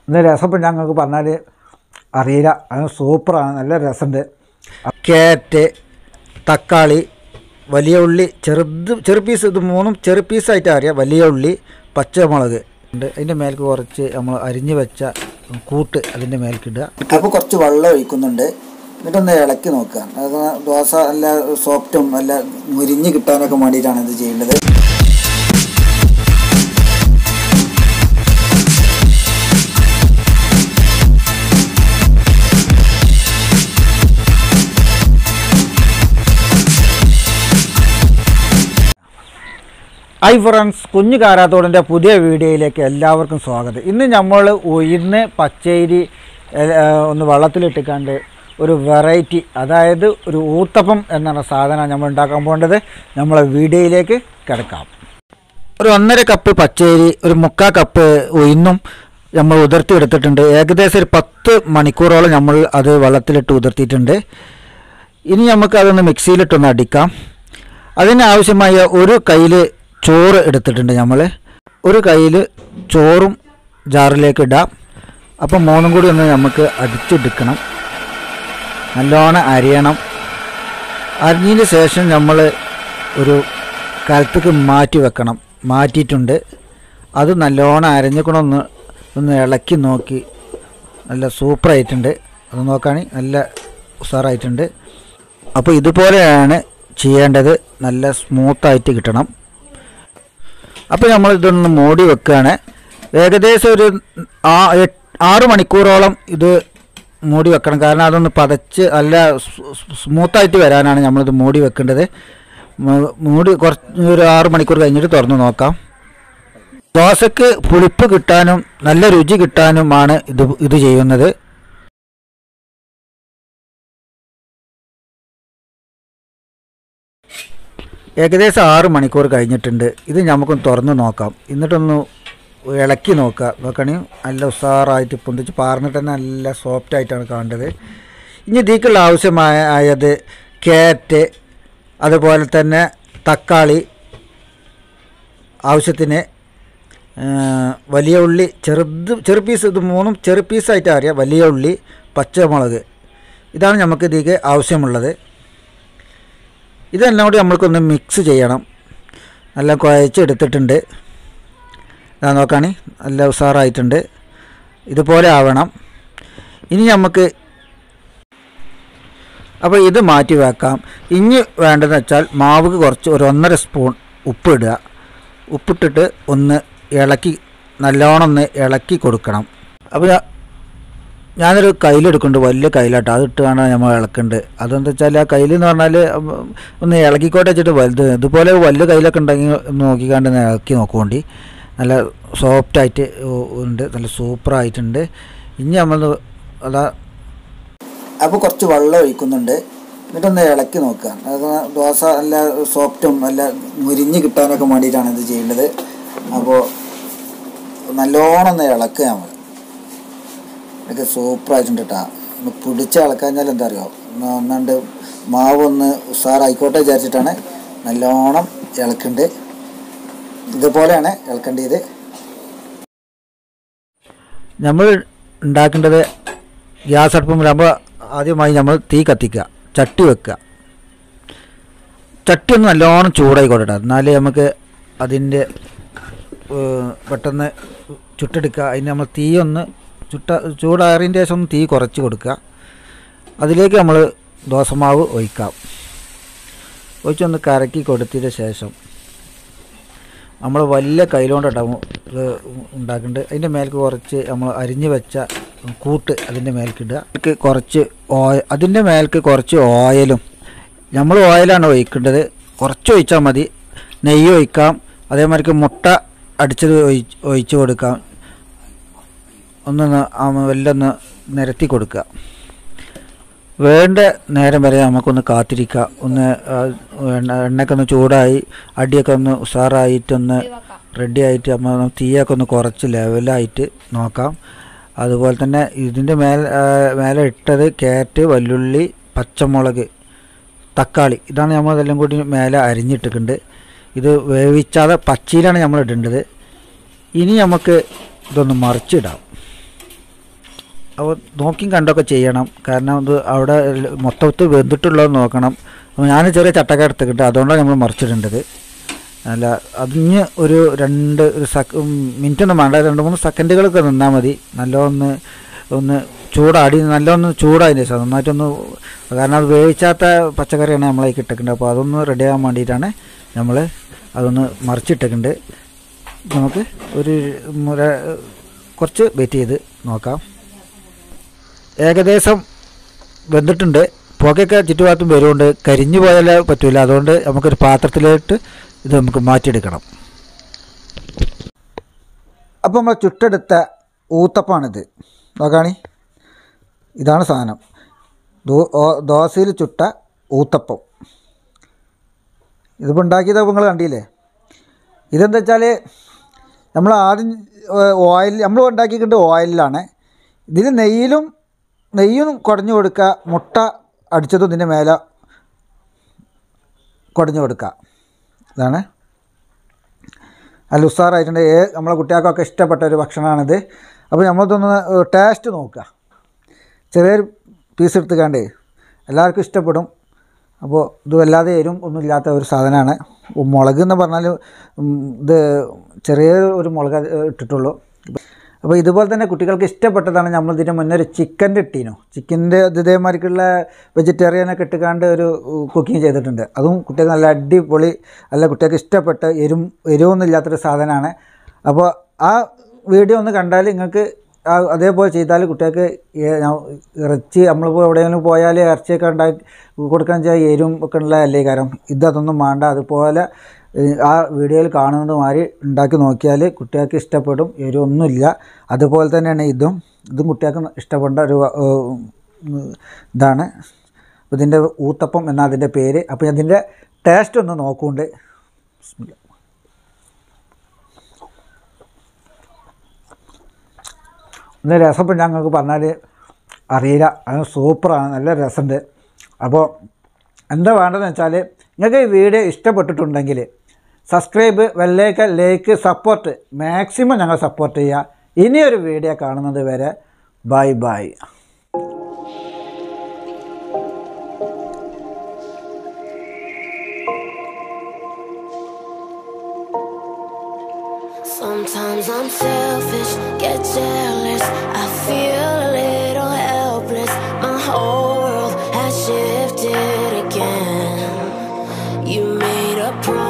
ഇന്ന് രസം ഇപ്പം ഞങ്ങൾക്ക് പറഞ്ഞാൽ അറിയില്ല അത് സൂപ്പറാണ് നല്ല രസമുണ്ട് കാരറ്റ് തക്കാളി വലിയ ഉള്ളി ചെറുത് ചെറു പീസ് ഇത് മൂന്നും ചെറു പീസായിട്ട് അറിയാം വലിയ ഉള്ളി പച്ചമുളക് ഉണ്ട് അതിൻ്റെ മേലേക്ക് കുറച്ച് നമ്മൾ അരിഞ്ഞ് വെച്ച കൂട്ട് അതിൻ്റെ മേൽക്കിടുക അപ്പോൾ കുറച്ച് വെള്ളം ഒഴിക്കുന്നുണ്ട് എന്നിട്ടൊന്ന് ഇളക്കി നോക്കുക അത് ദോശ നല്ല സോഫ്റ്റും നല്ല മുരിഞ്ഞ് കിട്ടാനൊക്കെ വേണ്ടിയിട്ടാണ് ഇത് ചെയ്യേണ്ടത് ഐ ഫ്രണ്ട്സ് കുഞ്ഞു കാരാത്തോടിൻ്റെ പുതിയ വീഡിയോയിലേക്ക് എല്ലാവർക്കും സ്വാഗതം ഇന്ന് നമ്മൾ ഉയർന്ന് പച്ചരി ഏ, ഒന്ന് വെള്ളത്തിലിട്ടിക്കാണ്ട് ഒരു വെറൈറ്റി അതായത് ഒരു ഊത്തപ്പം എന്നാണ് സാധനം നമ്മൾ ഉണ്ടാക്കാൻ പോകേണ്ടത് നമ്മളെ വീഡിയോയിലേക്ക് കിടക്കാം ഒരു ഒന്നര കപ്പ് പച്ചരി ഒരു മുക്കാ കപ്പ് ഉയർന്നും നമ്മൾ ഉതിർത്തി എടുത്തിട്ടുണ്ട് ഏകദേശം ഒരു പത്ത് മണിക്കൂറോളം നമ്മൾ അത് വെള്ളത്തിലിട്ട് ഉതിർത്തിയിട്ടുണ്ട് ഇനി നമുക്ക് അതൊന്ന് മിക്സിയിലിട്ടൊന്ന് അടിക്കാം അതിനാവശ്യമായ ഒരു കയ്യിൽ ചോറ് എടുത്തിട്ടുണ്ട് നമ്മൾ ഒരു കയ്യിൽ ചോറും ജാറിലേക്ക് ഇടാം അപ്പം മൂന്നും കൂടി ഒന്ന് നമുക്ക് അടിച്ചെടുക്കണം നല്ലോണം അരിയണം അരിഞ്ഞതിന് ശേഷം നമ്മൾ ഒരു കലത്തേക്ക് മാറ്റി വെക്കണം മാറ്റിയിട്ടുണ്ട് അത് നല്ലോണം അരഞ്ഞിക്കണമെന്ന് ഒന്ന് ഇളക്കി നോക്കി നല്ല സൂപ്പറായിട്ടുണ്ട് അത് നോക്കുകയാണെങ്കിൽ നല്ല ഉഷാറായിട്ടുണ്ട് അപ്പോൾ ഇതുപോലെയാണ് ചെയ്യേണ്ടത് നല്ല സ്മൂത്തായിട്ട് കിട്ടണം അപ്പോൾ നമ്മൾ ഇതൊന്ന് മൂടി വെക്കുകയാണ് ഏകദേശം ഒരു ആ എട്ട് ആറ് മണിക്കൂറോളം ഇത് മൂടി വെക്കണം കാരണം അതൊന്ന് പതച്ച് നല്ല സ്മൂത്തായിട്ട് വരാനാണ് നമ്മളിത് മൂടി വെക്കേണ്ടത് മൂ- മൂടി കുറച്ച് ഒരു ആറ് മണിക്കൂർ കഴിഞ്ഞിട്ട് തുറന്ന് നോക്കാം ദോശക്ക് പുളിപ്പ് കിട്ടാനും നല്ല രുചി കിട്ടാനുമാണ് ഇത് ഇത് ചെയ്യുന്നത് ഏകദേശം ആറ് മണിക്കൂർ കഴിഞ്ഞിട്ടുണ്ട് ഇത് നമുക്കൊന്ന് തുറന്ന് നോക്കാം എന്നിട്ടൊന്ന് ഇളക്കി നോക്കുക നോക്കുകയാണെങ്കിൽ നല്ല ഉഷാറായിട്ട് പൊന്തിച്ച് പാർന്നിട്ട് തന്നെ നല്ല സോഫ്റ്റ് ആയിട്ടാണ് കാണേണ്ടത് ഇനി ഇതിലേക്കുള്ള ആവശ്യമായ ആയത് ക്യാരറ്റ് അതുപോലെ തന്നെ തക്കാളി ആവശ്യത്തിന് ആ, വലിയ ഉള്ളി ചെറുത് ചെറു പീസ് ഇത് മൂന്നും ചെറു പീസായിട്ട് അറിയാം വലിയ ഉള്ളി പച്ചമുളക് ഇതാണ് നമുക്ക് ഇതിലേക്ക് ആവശ്യമുള്ളത് ഇതെല്ലാം കൂടി നമ്മൾക്കൊന്ന് മിക്സ് ചെയ്യണം നല്ല കുഴച്ചെടുത്തിട്ടുണ്ട് ഇതാ നോക്കാണി നല്ല ഉഷാറായിട്ടുണ്ട് ഇതുപോലെ ആവണം ഇനി നമുക്ക് അപ്പോൾ ഇത് മാറ്റി വെക്കാം ഇനി വേണ്ടതെന്ന് വെച്ചാൽ മാവുക്ക് കുറച്ച് ഒരു ഒന്നര സ്പൂൺ ഉപ്പ് ഇടുക ഉപ്പിട്ടിട്ട് ഒന്ന് ഇളക്കി നല്ലോണം ഒന്ന് ഇളക്കി കൊടുക്കണം അപ്പോൾ ഞാ- ഞാനൊരു കയ്യിലെടുക്കുന്നുണ്ട് വലിയ കയ്യിലാട്ടോ അതിട്ടാണ് നമ്മൾ ഇളക്കേണ്ടത് അതെന്താ വെച്ചാൽ ആ കയ്യിൽ എന്ന് പറഞ്ഞാൽ ഒന്ന് ഇളക്കിക്കോട്ടെ വെച്ചിട്ട് വലുത് ഇതുപോലെ വലിയ കയ്യിലൊക്കെ ഉണ്ടെങ്കിൽ ഒന്ന് നോക്കിക്കാണ്ട് ഒന്ന് ഇളക്കി നോക്കുകൊണ്ടി നല്ല സോഫ്റ്റായിട്ട് ഉണ്ട് നല്ല സൂപ്പറായിട്ടുണ്ട് ഇനി നമ്മൾ അതാ അപ്പോൾ കുറച്ച് വെള്ളം ഒഴിക്കുന്നുണ്ട് എന്നിട്ടൊന്ന് ഇളക്കി നോക്കുക അത് ദോശ നല്ല സോഫ്റ്റും നല്ല മുരിഞ്ഞ് കിട്ടാനൊക്കെ വേണ്ടിയിട്ടാണ് ഇത് ചെയ്യേണ്ടത് അപ്പോൾ നല്ലോണം ഒന്ന് ഇളക്കുക നമ്മൾ ഇതൊക്കെ സൂപ്പറായിട്ടുണ്ട് കേട്ടോ ഒന്ന് പിടിച്ച് ഇളക്കാഞ്ഞാൽ എന്താ അറിയോ ഒന്ന് ഒന്നാണ്ട് മാവ് ഒന്ന് ഉഷാറായിക്കോട്ടെ വിചാരിച്ചിട്ടാണ് നല്ലോണം ഇളക്കുന്നുണ്ട് ഇതുപോലെയാണ് ഇളക്കേണ്ടത് നമ്മൾ ഉണ്ടാക്കേണ്ടത് ഗ്യാസ് അടുപ്പുമ്പോൾ ആദ്യമായി നമ്മൾ തീ കത്തിക്കുക ചട്ടി വെക്കുക ചട്ടി ഒന്ന് നല്ലോണം ചൂടായിക്കോട്ടെ എന്നാലേ നമുക്ക് അതിൻ്റെ ഏഹ്, പെട്ടെന്ന് ചുട്ടെടുക്കുക അതിന് നമ്മൾ തീ ഒന്ന് ചുട്ട ചൂടാറിയതിൻ്റെ ശേഷം ഒന്ന് തീ കുറച്ച് കൊടുക്കുക അതിലേക്ക് നമ്മൾ ദോശമാവ് ഒഴിക്കാം ഒഴിച്ചൊന്ന് കറക്കി കൊടുത്തതിന് ശേഷം നമ്മൾ വലിയ കയ്യിലോണ്ടാവും ഇത് ഉണ്ടാക്കുന്നുണ്ട് അതിൻ്റെ മേലേക്ക് കുറച്ച് നമ്മൾ അരിഞ്ഞ് വെച്ച കൂട്ട് അതിൻ്റെ മേൽക്കിടുക അതിലേക്ക് കുറച്ച് ഓയ അതിൻ്റെ മേലേക്ക് കുറച്ച് ഓയിലും നമ്മൾ ഓയിലാണ് ഒഴിക്കേണ്ടത് കുറച്ച് ഒഴിച്ചാൽ മതി നെയ്യ് ഒഴിക്കാം അതേമാതിരിക്ക് മുട്ട അടിച്ചത് ഒഴിച്ച് ഒഴിച്ച് കൊടുക്കാം ഒന്ന് വല്ലൊന്ന് നിരത്തി കൊടുക്കുക വേണ്ട നേരം വരെ നമുക്കൊന്ന് കാത്തിരിക്കുക ഒന്ന് ആ, എണ്ണ എണ്ണയൊക്കെ ഒന്ന് ചൂടായി അടിയൊക്കെ ഒന്ന് ഉഷാറായിട്ടൊന്ന് റെഡി ആയിട്ട് നമ്മൾ തീയൊക്കെ ഒന്ന് കുറച്ച് ലെവലായിട്ട് നോക്കാം അതുപോലെ തന്നെ ഇതിൻ്റെ മേൽ ആ, മേലെ ഇട്ടത് ക്യാരറ്റ് വല്ലുള്ളി പച്ചമുളക് തക്കാളി ഇതാണ് നമ്മൾ ഇതെല്ലാം കൂടി മേലെ അരിഞ്ഞിട്ടിട്ടുണ്ട് ഇത് വേവിച്ചാതെ പച്ചയിലാണ് നമ്മൾ ഇടേണ്ടത് ഇനി നമുക്ക് ഇതൊന്ന് മറിച്ചിടാം അപ്പോൾ നോക്കിയും കണ്ടൊക്കെ ചെയ്യണം കാരണം ഇത് അവിടെ മൊത്തത്തിൽ വെന്തിട്ടുള്ളത് നോക്കണം അപ്പോൾ ഞാൻ ചെറിയ ചട്ടക്ക എടുത്തിട്ട് അതുകൊണ്ടാണ് നമ്മൾ മറിച്ചിടേണ്ടത് അല്ല അതിന് ഒരു രണ്ട് ഒരു സക്ക് മിനിറ്റ് ഒന്നും വേണ്ട രണ്ട് മൂന്ന് സെക്കൻഡുകളൊക്കെ നിന്നാൽ മതി നല്ലൊന്ന് ഒന്ന് ചൂടാടി നല്ലൊന്ന് ചൂടായതിന് ശേഷം നന്നായിട്ടൊന്ന് കാരണം അത് വേവിച്ചാത്ത പച്ചക്കറിയാണ് നമ്മളേക്ക് ഇട്ടിട്ടുണ്ട് അപ്പോൾ അതൊന്ന് റെഡി ആകാൻ വേണ്ടിയിട്ടാണ് നമ്മൾ അതൊന്ന് മറിച്ചിട്ടിട്ടുണ്ട് നമുക്ക് ഒരു മുര കുറച്ച് വെയിറ്റ് ചെയ്ത് നോക്കാം ഏകദേശം വെന്തിട്ടുണ്ട് പുകയൊക്കെ ചുറ്റുഭാഗത്തും വരുന്നുണ്ട് കരിഞ്ഞു പോയാലേ പറ്റില്ല അതുകൊണ്ട് നമുക്കൊരു പാത്രത്തിലോട്ട് ഇത് നമുക്ക് മാറ്റിയെടുക്കണം അപ്പോൾ നമ്മൾ ചുട്ടെടുത്ത ഊത്തപ്പാണിത് നോക്കാണി ഇതാണ് സാധനം ദോ- ഓ- ദോശയിൽ ചുട്ട ഊത്തപ്പം ഇതിപ്പോൾ ഉണ്ടാക്കിയത് നിങ്ങൾ കണ്ടില്ലേ ഇതെന്താ വെച്ചാൽ നമ്മൾ ആദ്യം ഓയിൽ നമ്മൾ ഉണ്ടാക്കിയിട്ടുണ്ട് ഓയിലിലാണ് ഇതിൽ നെയ്യിലും നെയ്യും കുടഞ്ഞു കൊടുക്കുക മുട്ട അടിച്ചതും ഇതിൻ്റെ മേലെ കുടഞ്ഞു കൊടുക്കുക ഇതാണ് നല്ല ഉസാറായിട്ടുണ്ട് ഏ നമ്മളെ കുട്ടികൾക്കൊക്കെ ഇഷ്ടപ്പെട്ട ഒരു ഭക്ഷണമാണിത് അപ്പോൾ നമ്മളിതൊന്ന് ടേസ്റ്റ് നോക്കുക ചെറിയൊരു പീസ് എടുത്തുകാണ്ട് എല്ലാവർക്കും ഇഷ്ടപ്പെടും അപ്പോൾ ഇത് വല്ലാതെ എരും ഒന്നും ഇല്ലാത്ത ഒരു സാധനമാണ് മുളക് എന്ന് പറഞ്ഞാൽ ഉം, ഇത് ചെറിയ ഒരു മുളക് ഇട്ടിട്ടുള്ളൂ അപ്പോൾ ഇതുപോലെ തന്നെ കുട്ടികൾക്ക് ഇഷ്ടപ്പെട്ടതാണ് നമ്മൾ ഇതിന് മുന്നേ ഒരു ചിക്കൻ്റെ ഇട്ടീനു ചിക്കൻ്റെ ഇതേമാതിരിക്കുള്ള വെജിറ്റേറിയനൊക്കെ ഇട്ടുകാണ്ട് ഒരു കുക്കിംഗ് ചെയ്തിട്ടുണ്ട് അതും കുട്ടികൾക്ക് നല്ല അടിപൊളി നല്ല കുട്ടികൾക്ക് ഇഷ്ടപ്പെട്ട എരും എരിവൊന്നും ഇല്ലാത്തൊരു സാധനമാണ് അപ്പോൾ ആ വീഡിയോ ഒന്ന് കണ്ടാൽ നിങ്ങൾക്ക് ആ അതേപോലെ ചെയ്താൽ കുട്ടികൾക്ക് ഏ- ഞാൻ- ഇറച്ചി നമ്മളിപ്പോൾ എവിടെയെങ്കിലും പോയാൽ ഇറച്ചിയൊക്കെ ഉണ്ടാക്കി കൊടുക്കാൻ വെച്ചാൽ എരും ഒക്കെ ഉള്ള അല്ലേ കാരണം ഇത് അതൊന്നും വേണ്ട അതുപോലെ ഏ, ആ വീഡിയോയിൽ കാണുന്നത് മാതിരി ഉണ്ടാക്കി നോക്കിയാൽ കുട്ടികൾക്ക് ഇഷ്ടപ്പെടും എരിവൊന്നുമില്ല അതുപോലെ തന്നെയാണ് ഇതും ഇതും കുട്ടികൾക്ക് ഇഷ്ടപ്പെട്ട ഒരു ഏ, ഉം, ഇതാണ് ഇതിൻ്റെ ഊത്തപ്പം എന്നാ അതിൻ്റെ പേര് അപ്പോൾ ഇതിൻ്റെ ടേസ്റ്റ് ഒന്ന് നോക്കുന്നുണ്ട് ഇന്ന് രസം ഇപ്പം ഞങ്ങൾക്ക് പറഞ്ഞാൽ അറിയില്ല അത് സൂപ്പറാണ് നല്ല രസമുണ്ട് അപ്പോൾ എന്താ വേണ്ടതെന്ന് വെച്ചാൽ നിങ്ങൾക്ക് ഈ വീഡിയോ ഇഷ്ടപ്പെട്ടിട്ടുണ്ടെങ്കിൽ സബ്സ്ക്രൈബ് വെള്ളേക്ക ലൈക്ക് സപ്പോർട്ട് മാക്സിമം ഞങ്ങൾ സപ്പോർട്ട് ചെയ്യുക ഇനിയൊരു വീഡിയോ കാണുന്നത് വരെ bye bye Sometimes I'm selfish, get jealous. I feel a little helpless. My whole world has shifted again. You made a promise.